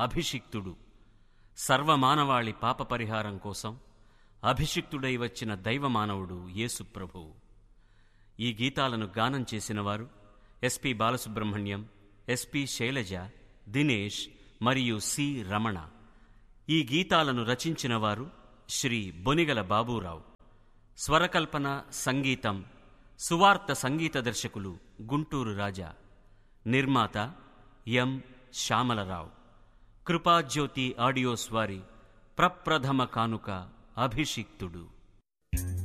అభిషిక్తుడు సర్వమానవాళి పాప పరిహారం కోసం అభిషిక్తుడై వచ్చిన దైవమానవుడు యేసుప్రభువు ఈ గీతాలను గానం చేసినవారు ఎస్పి బాలసుబ్రహ్మణ్యం ఎస్పి శైలజ దినేష్ మరియు సి రమణ ఈ గీతాలను రచించినవారు శ్రీ బొనిగల బాబూరావు స్వరకల్పన సంగీతం సువార్త సంగీత దర్శకులు గుంటూరు రాజా నిర్మాత ఎం శ్యామలరావు కృపాజ్యోతి ఆడియోస్ వారి ప్రప్రథమ కానుక అభిషిక్తుడు